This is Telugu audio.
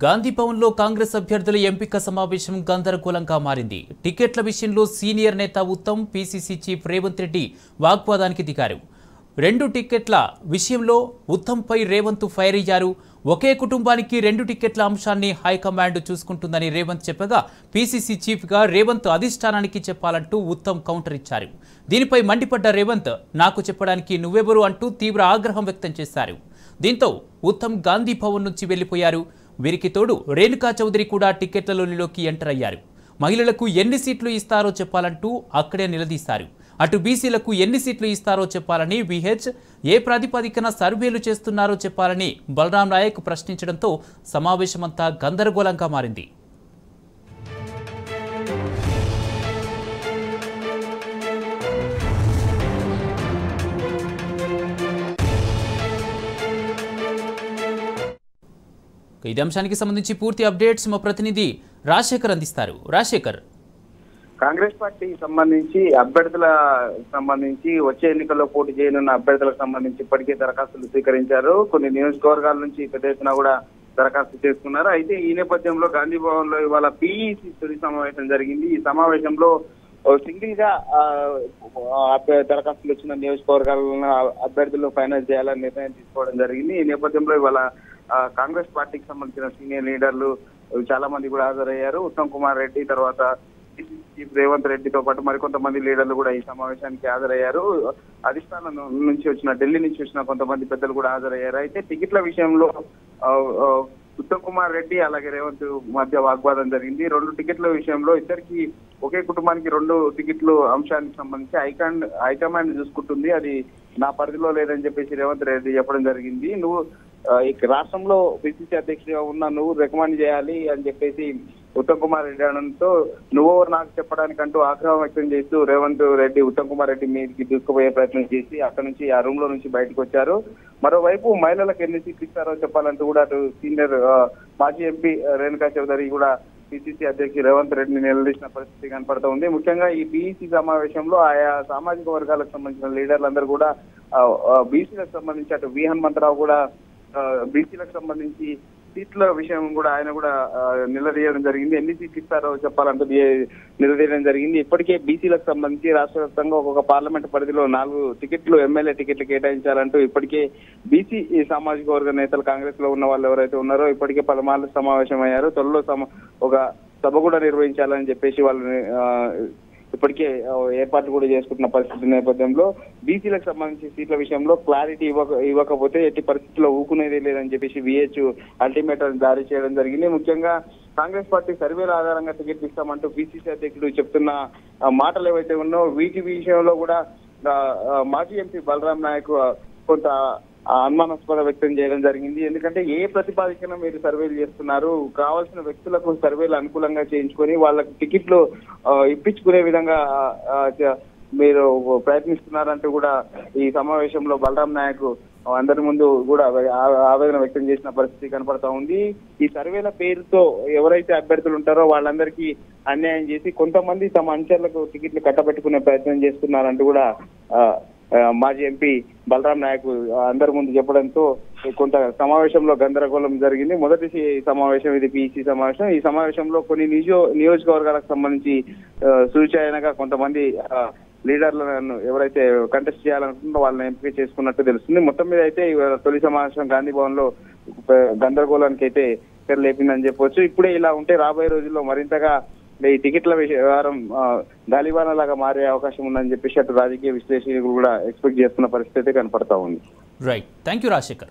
గాంధీ భవన్లో కాంగ్రెస్ అభ్యర్థుల ఎంపిక సమావేశం గందరగోళంగా మారింది టికెట్ల విషయంలో సీనియర్ నేత ఉత్తమ్ పీసీసీ చీఫ్ రేవంత్ రెడ్డి వాగ్వాదానికి దిగారు రెండు టిక్కెట్ల విషయంలో ఉత్తమ్పై రేవంత్ ఫైర్ అయ్యారు ఒకే కుటుంబానికి రెండు టిక్కెట్ల అంశాన్ని హైకమాండ్ చూసుకుంటుందని రేవంత్ చెప్పగా పీసీసీ చీఫ్గా రేవంత్ అధిష్టానానికి చెప్పాలంటూ ఉత్తమ్ కౌంటర్ ఇచ్చారు దీనిపై మండిపడ్డ రేవంత్ నాకు చెప్పడానికి నువ్వెవరు అంటూ తీవ్ర ఆగ్రహం వ్యక్తం చేశారు దీంతో ఉత్తమ్ గాంధీ భవన్ నుంచి వెళ్లిపోయారు వీరికి తోడు రేణుకా చౌదరి కూడా టిక్కెట్ల లోనిలోకి ఎంటర్ అయ్యారు మహిళలకు ఎన్ని సీట్లు ఇస్తారో చెప్పాలంటూ అక్కడే నిలదీశారు అటు బీసీలకు ఎన్ని సీట్లు ఇస్తారో చెప్పాలని విహెచ్ ఏ ప్రాతిపదికన సర్వేలు చేస్తున్నారో చెప్పాలని బలరాం నాయక్ ప్రశ్నించడంతో సమావేశమంతా గందరగోళంగా మారింది ఇదే అంశానికి సంబంధించి పూర్తి అప్డేట్స్ మా ప్రతినిధి రాజశేఖర్ అందిస్తారు రాజశేఖర్ కాంగ్రెస్ పార్టీ సంబంధించి అభ్యర్థుల సంబంధించి వచ్చే ఎన్నికల్లో పోటీ చేయనున్న అభ్యర్థులకు సంబంధించి ఇప్పటికే దరఖాస్తులు స్వీకరించారు కొన్ని నియోజకవర్గాల నుంచి పెద్ద ఎత్తున కూడా దరఖాస్తు చేసుకున్నారు అయితే ఈ నేపథ్యంలో గాంధీ భవన్ లో ఇవాళ పీఈసీ తొలి సమావేశం జరిగింది ఈ సమావేశంలో సింగిల్ గా ఆ, అభ్య- దరఖాస్తులు వచ్చిన నియోజకవర్గాలను అభ్యర్థులు ఫైనల్ చేయాలని నిర్ణయం తీసుకోవడం జరిగింది ఈ నేపథ్యంలో ఇవాళ ఆ, కాంగ్రెస్ పార్టీకి సంబంధించిన సీనియర్ లీడర్లు చాలా మంది కూడా హాజరయ్యారు ఉత్తమ్ కుమార్ రెడ్డి తర్వాత చీఫ్ రేవంత్ రెడ్డితో పాటు మరికొంతమంది లీడర్లు కూడా ఈ సమావేశానికి హాజరయ్యారు అధిష్టానం నుంచి వచ్చిన ఢిల్లీ నుంచి వచ్చిన కొంతమంది పెద్దలు కూడా హాజరయ్యారు అయితే టికెట్ల విషయంలో ఆ, ఆ, ఉత్తమ్ కుమార్ రెడ్డి అలాగే రేవంత్ మధ్య వాగ్వాదం జరిగింది రెండు టికెట్ల విషయంలో ఇద్దరికి ఒకే కుటుంబానికి రెండు టికెట్లు అంశానికి సంబంధించి హైకమాండ్ హైకమాండ్ చూసుకుంటుంది అది నా పరిధిలో లేదని చెప్పేసి రేవంత్ రెడ్డి చెప్పడం జరిగింది నువ్వు ఆ, ఈ రాష్ట్రంలో పిసిసి అధ్యక్షుడిగా ఉన్న నువ్వు రికమెండ్ చేయాలి అని చెప్పేసి ఉత్తమ్ కుమార్ రెడ్డి అనడంతో నువ్వు నాకు చెప్పడానికంటూ ఆగ్రహం వ్యక్తం చేస్తూ రేవంత్ రెడ్డి ఉత్తమ్ కుమార్ రెడ్డి మీదకి దూసుకుపోయే ప్రయత్నం చేసి అక్కడ నుంచి ఆ రూమ్ లో నుంచి బయటకు వచ్చారు మరోవైపు మహిళలకు ఎన్ని సీట్లు ఇస్తారో చెప్పాలంటూ కూడా అటు సీనియర్ ఆ, మాజీ ఎంపీ రేణుకా చౌదరి కూడా పిసిసి అధ్యక్షుడు రేవంత్ రెడ్డిని నిలదీసిన పరిస్థితి కనపడుతూ ఉంది ముఖ్యంగా ఈ బీసీ సమావేశంలో ఆయా సామాజిక వర్గాలకు సంబంధించిన లీడర్లందరూ కూడా బీసీలకు సంబంధించి అటు వి హనుమంతరావు కూడా బీసీలకు సంబంధించి సీట్ల విషయం కూడా ఆయన కూడా ఆ, నిలదీయడం జరిగింది ఎన్ని సీట్లు ఇస్తారో చెప్పాలంటూ ది- నిలదీయడం జరిగింది ఇప్పటికే బీసీలకు సంబంధించి రాష్ట్ర వ్యాప్తంగా ఒక్కొక్క పార్లమెంట్ పరిధిలో నాలుగు టికెట్లు ఎమ్మెల్యే టికెట్లు కేటాయించాలంటూ ఇప్పటికే బీసీ సామాజిక వర్గ నేతలు కాంగ్రెస్ లో ఉన్న వాళ్ళు ఎవరైతే ఉన్నారో ఇప్పటికే పలుమార్లు సమావేశం అయ్యారు త్వరలో సమ ఒక సభ కూడా నిర్వహించాలని చెప్పేసి వాళ్ళని ఆ, ఇప్పటికే ఆ, ఏర్పాట్లు కూడా చేసుకుంటున్న పరిస్థితి నేపథ్యంలో బీసీలకు సంబంధించి సీట్ల విషయంలో క్లారిటీ ఇవ్వక ఇవ్వకపోతే ఎట్టి పరిస్థితుల్లో ఊకునేదే లేదని చెప్పేసి విహెచ్ అల్టిమేటం జారీ చేయడం జరిగింది ముఖ్యంగా కాంగ్రెస్ పార్టీ సర్వేల ఆధారంగా టికెట్ ఇస్తామంటూ పిసిసి అధ్యక్షుడు చెప్తున్న ఆ, మాటలు ఏవైతే ఉన్నాయో వీటి విషయంలో కూడా ఆ, ఆ, మాజీ ఎంపీ బలరాం నాయక్ ఆ, కొంత ఆ, అనుమానాస్పద వ్యక్తం చేయడం జరిగింది ఎందుకంటే ఏ ప్రతిపాదికన మీరు సర్వేలు చేస్తున్నారు కావాల్సిన వ్యక్తులకు సర్వేలు అనుకూలంగా చేయించుకొని వాళ్ళకి టికెట్లు ఆ, ఇప్పించుకునే విధంగా ఆ, ఆ, చ- మీరు ప్రయత్నిస్తున్నారంటూ కూడా ఈ సమావేశంలో బలరాం నాయక్ అందరి ముందు కూడా ఆ- ఆవేదన వ్యక్తం చేసిన పరిస్థితి కనపడతా ఉంది ఈ సర్వేల పేరుతో ఎవరైతే అభ్యర్థులు ఉంటారో వాళ్ళందరికీ అన్యాయం చేసి కొంతమంది తమ అంచర్లకు టికెట్లు కట్టబెట్టుకునే ప్రయత్నం చేస్తున్నారంటూ కూడా ఆ, ఆ, మాజీ ఎంపీ బలరాం నాయక్ అందరి ముందు చెప్పడంతో కొంత సమావేశంలో గందరగోళం జరిగింది మొదటి సి- సమావేశం ఇది పిసి సమావేశం ఈ సమావేశంలో కొన్ని నిజో నియోజకవర్గాలకు సంబంధించి ఆ, సూచనగా కొంతమంది ఆ, లీడర్లను ఎవరైతే కంటెస్ట్ చేయాలనుకుంటున్నారో వాళ్ళని ఎంపిక చేసుకున్నట్టు తెలుస్తుంది మొత్తం మీద అయితే ఇవాళ తొలి సమావేశం గాంధీ భవన్ లో ప- గందరగోళానికి అయితే తెర లేపిందని చెప్పొచ్చు ఇప్పుడే ఇలా ఉంటే రాబోయే రోజుల్లో మరింతగా ఈ టికెట్ల వ్యవహారం గాలిబాన లాగా మారే అవకాశం ఉందని చెప్పేసి అటు రాజకీయ విశ్లేషకులు కూడా ఎక్స్పెక్ట్ చేస్తున్న పరిస్థితి అయితే కనపడతా ఉంది రైట్ థ్యాంక్ యూ రాజశేఖర్